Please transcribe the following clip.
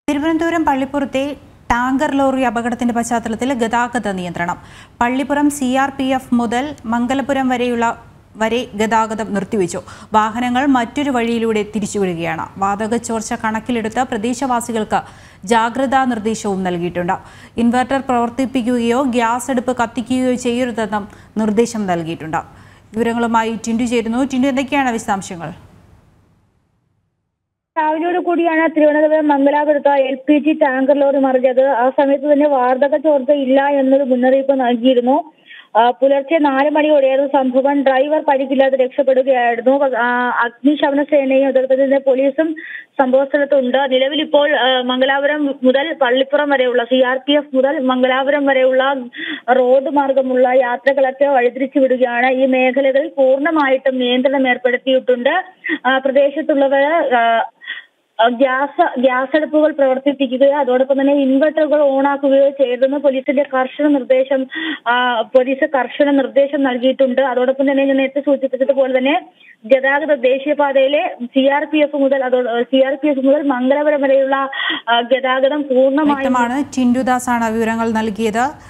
Thiruvananthapuram പള്ളിപ്പുറത്തെ tanker lorry അപകടത്തിന്റെ പശ്ചാത്തലത്തിൽ ഗതാഗത നിയന്ത്രണം Pallippuram C R P F മുതൽ മംഗലപുരം വരെയുള്ള വരെ ഗതാഗതം നിർത്തിവെച്ചു വാഹനങ്ങൾ മറ്റൊരു വഴിയിലൂടെ തിരിച്ചുവിടുകയാണ് വാതക ചോർച്ച കണക്കിലെടുത്ത് പ്രദേശവാസികൾക്ക് ജാഗ്രതാ നിർദ്ദേശവും നൽകിയിട്ടുണ്ട് ഇൻവെർട്ടർ പ്രവർത്തിപ്പിക്കുകയോ ഗ്യാസ് അടുപ്പ് കത്തിക്കുകയോ ചെയ്യരുതെന്നും നിർദ്ദേശം നൽകിയിട്ടുണ്ട് വിവരങ്ങളുമായി ടിൻഡു ചേരുന്നു ടിൻഡു എന്തൊക്കെയാണ് വിശദാംശങ്ങൾ രാവിലെയോട് കൂടിയാണ് തിരുവനന്തപുരം മംഗലാപുരത്ത് L P G tanker lorry മറിഞ്ഞത് ആ സമയത്ത് തന്നെ വാർദ്ധക ചോർച്ച ഇല്ല എന്നൊരു മുന്നറിയിപ്പ് നൽകിയിരുന്നു ആ, പുലർച്ചെ നാല് മണിയോടെയായിരുന്നു സംഭവം ഡ്രൈവർ പരിക്കില്ലാതെ രക്ഷപ്പെടുകയായിരുന്നു ആ, അഗ്നിശമന സേനയും അതുപോലെ തന്നെ പോലീസും സംഭവ സ്ഥലത്തുണ്ട് നിലവിൽ ഇപ്പോൾ ആ, മംഗലാപുരം മുതൽ പള്ളിപ്പുറം വരെയുള്ള സി ആർ പി എഫ് മുതൽ മംഗലാപുരം വരെയുള്ള റോഡ് മാർഗമുള്ള യാത്രകളൊക്കെ വഴിതിരിച്ചു വിടുകയാണ് ഈ മേഖലകളിൽ പൂർണ്ണമായിട്ടും നിയന്ത്രണം ഏർപ്പെടുത്തിയിട്ടുണ്ട് ആ, പ്രദേശത്തുള്ളവർ ആ, ഗ്യാസ് ഗ്യാസ് അടുപ്പുകൾ പ്രവർത്തിപ്പിക്കുകയോ അതോടൊപ്പം തന്നെ ഇൻവെർട്ടറുകൾ ഓണാക്കുകയോ ചെയ്തെന്ന് പോലീസിന്റെ കർശന നിർദ്ദേശം ആ, പോലീസ് കർശന നിർദ്ദേശം നൽകിയിട്ടുണ്ട് അതോടൊപ്പം തന്നെ ഞാൻ നേരത്തെ സൂചിപ്പിച്ചതുപോലെ തന്നെ ഗതാഗത ദേശീയപാതയിലെ സി ആർ പി എഫ് മുതൽ അതോ സി ആർ പി എഫ് മുതൽ മംഗലപുരം വരെയുള്ള ആ, ഗതാഗതം പൂർണ്ണമായും വ്യക്തമാണ് ടിൻഡുദാസ് ആണ് വിവരങ്ങൾ നൽകിയത്